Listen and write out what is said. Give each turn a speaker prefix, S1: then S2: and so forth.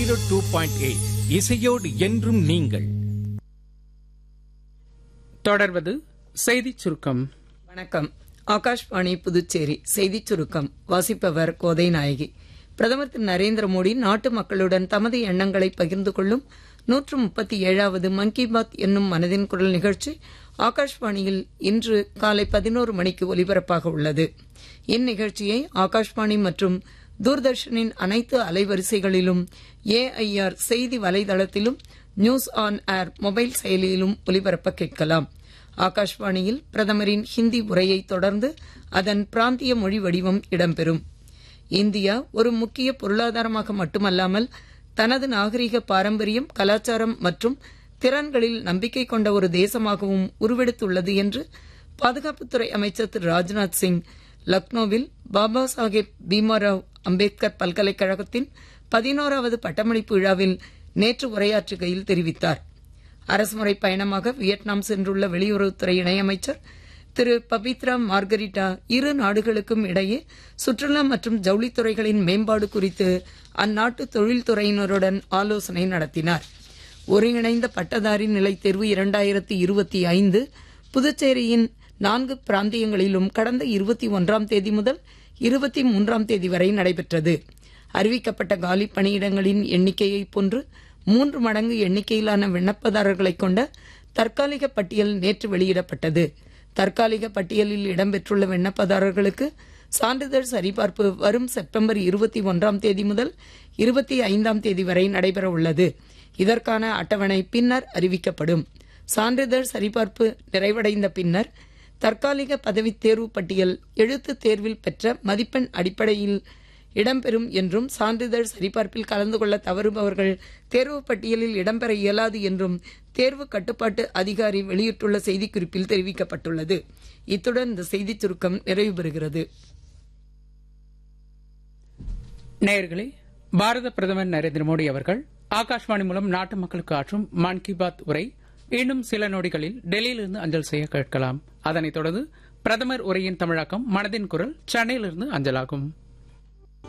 S1: zero two point eight இசையோடு என்றும் நீங்கள்
S2: தொடர்வது செய்திச் சுருக்கம்
S3: வணக்கம் ஆகாஷ்வாணி புதுச்சேரி செய்திச் சுருக்கம் வாசிப்பவர் கோதை நாயகி பிரதமர் திரு நரேந்திர மோடி நாட்டு மக்களுடன் தமது எண்ணங்களை பகிர்ந்து கொள்ளும் நூற்று முப்பத்தி ஏழாவது மன் கி பாத் என்னும் மனதின் குரல் நிகழ்ச்சி ஆகாஷ்வாணியில் இன்று காலை பதினோரு மணிக்கு ஒலிபரப்பாக உள்ளது இந்நிகழ்ச்சியை ஆகாஷ்வாணி மற்றும் தூர்தர்ஷனின் அனைத்து அலைவரிசைகளிலும் ஏஐஆர் செய்தி வலைதளத்திலும் நியூஸ் ஆன் ஏர் மொபைல் செயலியிலும் ஒலிபரப்ப கேட்கலாம் ஆகாஷ்வாணியில் பிரதமரின் ஹிந்தி உரையை தொடர்ந்து அதன் பிராந்திய மொழி வடிவம் இடம்பெறும் இந்தியா ஒரு முக்கிய பொருளாதாரமாக மட்டுமல்லாமல் தனது நாகரிக பாரம்பரியம் கலாச்சாரம் மற்றும் திறன்களில் நம்பிக்கை கொண்ட ஒரு தேசமாகவும் உருவெடுத்துள்ளது என்று பாதுகாப்புத்துறை அமைச்சர் திரு ராஜ்நாத் சிங் லக்னோவில் பாபா சாஹேப் பீமாராவ் அம்பேத்கர் பல்கலைக்கழகத்தின் பதினோராவது பட்டமளிப்பு விழாவில் நேற்று உரையாற்றுகையில் தெரிவித்தார் அரசுமுறை பயணமாக வியட்நாம் சென்றுள்ள வெளியுறவுத்துறை இணையமைச்சர் திரு பபித்ரா மார்கரிட்டா இரு நாடுகளுக்கும் இடையே சுற்றுலா மற்றும் ஜவுளித்துறைகளின் மேம்பாடு குறித்து அந்நாட்டு தொழில்துறையினருடன் ஆலோசனை நடத்தினார் ஒருங்கிணைந்த பட்டதாரி நிலைத் தேர்வு இரண்டாயிரத்தி இருபத்தி ஐந்து புதுச்சேரியின் நான்கு பிராந்தியங்களிலும் கடந்த இருபத்தி ஒன்றாம் தேதி முதல் இருபத்தி மூன்றாம் தேதி வரை நடைபெற்றது அறிவிக்கப்பட்ட காலி பணியிடங்களின் எண்ணிக்கையைப் போன்று மூன்று மடங்கு எண்ணிக்கையிலான விண்ணப்பதாரர்களைக் கொண்ட தற்காலிக பட்டியல் நேற்று வெளியிடப்பட்டது தற்காலிக பட்டியலில் இடம்பெற்றுள்ள விண்ணப்பதாரர்களுக்கு சான்றிதழ் சரிபார்ப்பு வரும் செப்டம்பர் இருபத்தி ஒன்றாம் தேதி முதல் இருபத்தி ஐந்தாம் தேதி வரை நடைபெற உள்ளது இதற்கான அட்டவணை பின்னர் அறிவிக்கப்படும் சான்றிதழ் சரிபார்ப்பு நிறைவடைந்த பின்னர் தற்காலிக பதவித் தேர்வு பட்டியல் எழுத்துத் தேர்வில் பெற்ற மதிப்பெண் அடிப்படையில் இடம்பெறும் என்றும் சான்றிதழ் சரிபார்ப்பில் கலந்து கொள்ள தவறுபவர்கள் தேர்வு பட்டியலில் இடம்பெற இயலாது என்றும் தேர்வு கட்டுப்பாட்டு அதிகாரி வெளியிட்டுள்ள செய்திக்குறிப்பில் தெரிவிக்கப்பட்டுள்ளது இத்துடன் இந்த செய்திச் சுருக்கம் நிறைவு பெறுகிறது
S2: நேயர்களே பாரத பிரதமர் நரேந்திர மோடி அவர்கள் ஆகாஷ்வாணி மூலம் நாட்டு மக்களுக்கு ஆற்றும் மன் கி பாத் உரை இன்னும் சில நொடிகளில் டெல்லியிலிருந்து அஞ்சல் செய்ய கேட்கலாம் அதனைத் தொடர்ந்து பிரதமர் உரையின் தமிழாக்கம் மனதின் குரல் சென்னையிலிருந்து அஞ்சலாகும்